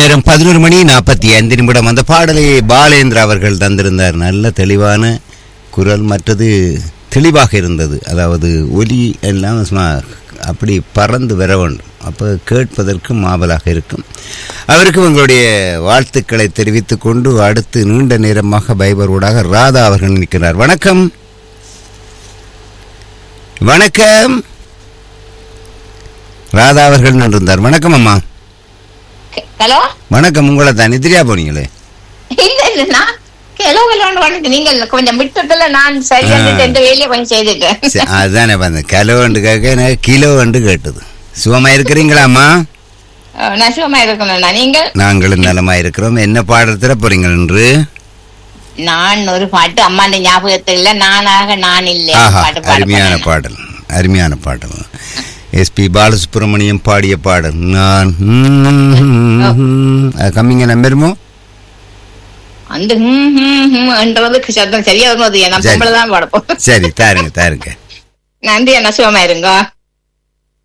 நேரம் பதினோரு மணி நாற்பத்தி ஐந்து நிமிடம் அந்த பாடலை பாலேந்திர அவர்கள் தந்திருந்தார் நல்ல தெளிவான குரல் மற்றது தெளிவாக இருந்தது அதாவது ஒலி எல்லாம் சும்மா அப்படி பறந்து வர வேண்டும் அப்போ கேட்பதற்கும் ஆவலாக இருக்கும் அவருக்கு உங்களுடைய வாழ்த்துக்களை தெரிவித்துக் கொண்டு அடுத்து நீண்ட நேரமாக பைபரோடாக ராதா அவர்கள் நிற்கிறார் வணக்கம் வணக்கம் ராதா அவர்கள் நின்றிருந்தார் வணக்கம் அம்மா ஹலோ வணக்கம் உங்களை தான் நிதிரியா போனீங்களே இல்ல இல்ல நான் கிலோ கிலோன்னு வந்துட்டு நீங்கள் கொஞ்சம் விட்டுட்டுல நான் சரி ஆ. எந்த வேலையை கொஞ்சம் செய்துட்டேன் சரி, அதுதானே வந்தேன் கிலோ வண்டு கேட்க எனக்கு கிலோ வண்டு கேட்டது சுகமா இருக்கிறீங்களாம்மா அஹ், நான் சுகமா இருக்கணும்னா நீங்கள் நாங்களும் நலமா இருக்கிறோம் என்ன பாடத்துல போறீங்க என்று நான் ஒரு பாட்டு அம்மாண்ட ஞாபகத்தில் இல்ல நானாக நான் இல்லை ஆஹா பாட்டு பாட அருமையான போறேன். பாடல் அருமையான பாடல் எஸ்பி பாலசுப்ரமணியம் பாடிய பாடல் நான் கம்மிங்க நம்பருமோ அந்த ஹம், ஹம், ஹம் என்றதுக்கு சத்தம் சரியா வரும்போது நான் சரி. பொம்பளை தான் பாடப்போம் சரி தாருங்க தாருங்க நன்றி என்ன சுகமா இருங்க